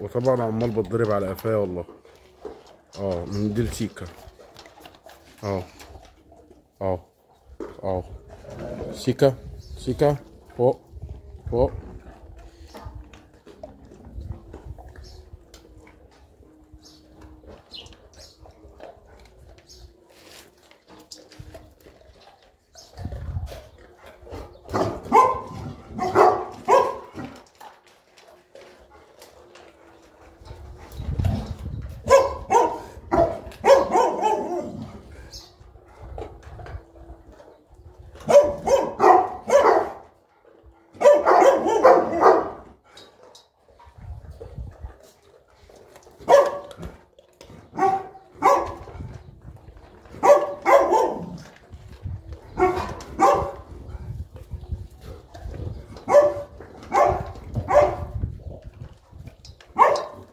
وطبعا عمال بتضرب على قفاه والله اه من ديل سيكا اه اه اه سيكا سيكا فوق فوق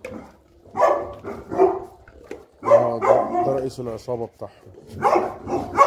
اه ده, ده رئيس العصابة بتاعهم